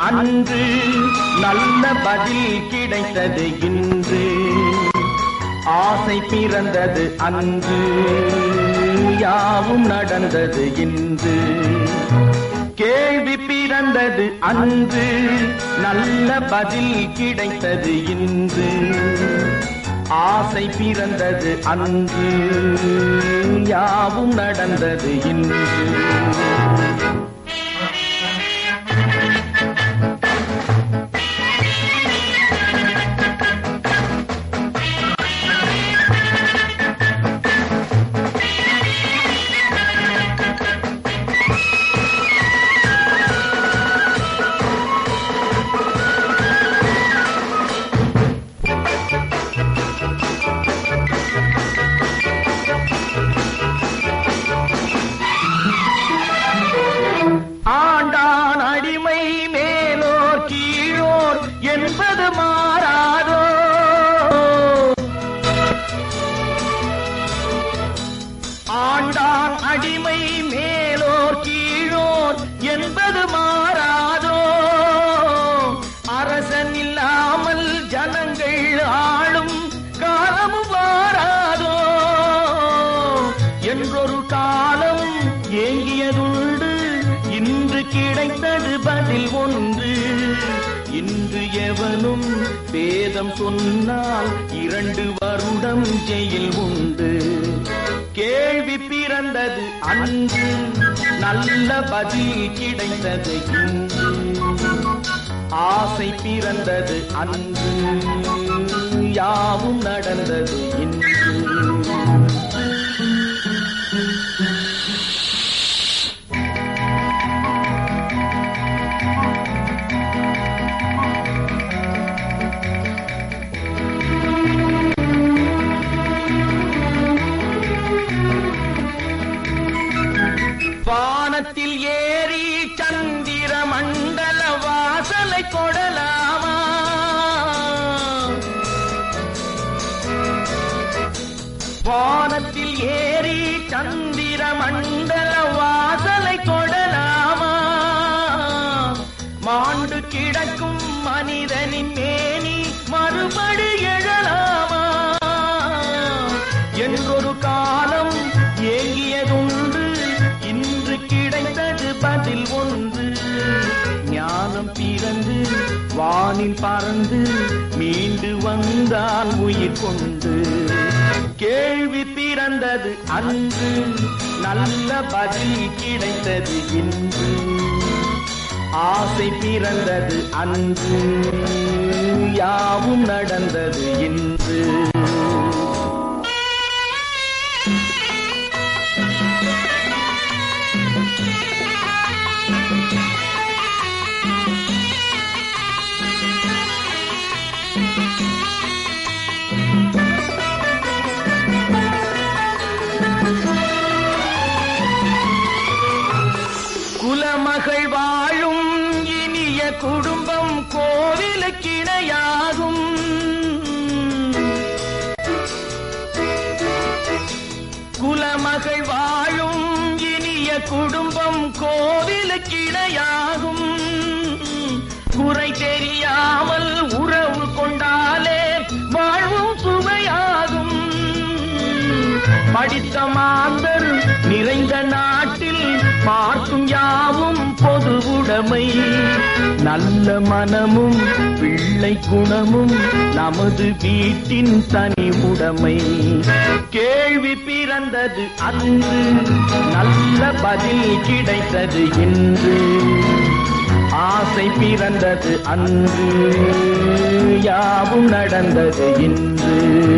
அன்று நல்ல பதில் கிடைத்தது இன்று ஆசை பிறந்தது அன்று யாவும் நடந்தது இன்று கேள்வி பிறந்தது அன்று நல்ல பதில் கிடைத்தது இன்று ஆசை பிறந்தது அன்று யாவும் நடந்தது இன்று ஆண்டான் அடிமை மேலோர் கீழோர் என்பது மாறாதோ ஆண்டான் அடிமை மேலோர் கீழோர் என்பது மாறாதோ அரசன் இல்லாமல் ஜனங்கள் ஆளும் காலமும் மாறாதோ என்றொரு காலம் ஏங்கியதுண்டு இன்று கிடைத்தது பதில் ஒன்று இன்று எவனும் வேதம் சொன்னால் இரண்டு வருடம் ஜெயில் உண்டு கேள்வி பிறந்தது அன்று நல்ல பதில் கிடைத்தது இன்று ஆசை பிறந்தது அன்று யாவும் நடந்தது இன்று வானத்தில் ஏறி சந்திர மண்டல வாசலை கொடலாமா வானத்தில் ஏறி சந்திர மண்டல வாசலை கொடலாமா மாண்டு கிடக்கும் மனிதனின் மேனி மறுபடி எழலாமா என்றொரு காலம் ஏங்கியதுண்டு இன்று கிடைத்தது பதில் ஒன்று ஞானம் பிறந்து வானில் பறந்து மீண்டு வந்தால் உயிர் கொண்டு கேள்வி பிறந்தது அன்று நல்ல பதில் கிடைத்தது இன்று ஆசை பிறந்தது அன்று யாவும் நடந்தது இன்று குலமகள் வாழும் இனிய குடும்பம் கோவிலுக்கிணையாகும் குலமகள் வாழும் இனிய குடும்பம் கோவிலுக்கிணையாகும் குறை தெரியாமல் உறவு கொண்டாலே வாழ்வும் சுவையாகும் படித்த மாந்தர் நிறைந்த நாட்டில் பார்க்கும் யாவும் பொது உடைமை நல்ல மனமும் பிள்ளை குணமும் நமது வீட்டின் தனி உடைமை கேள்வி பிறந்தது அன்று நல்ல பதில் கிடைத்தது இன்று ஆசை பிறந்தது அன்று யாவும் நடந்தது இன்று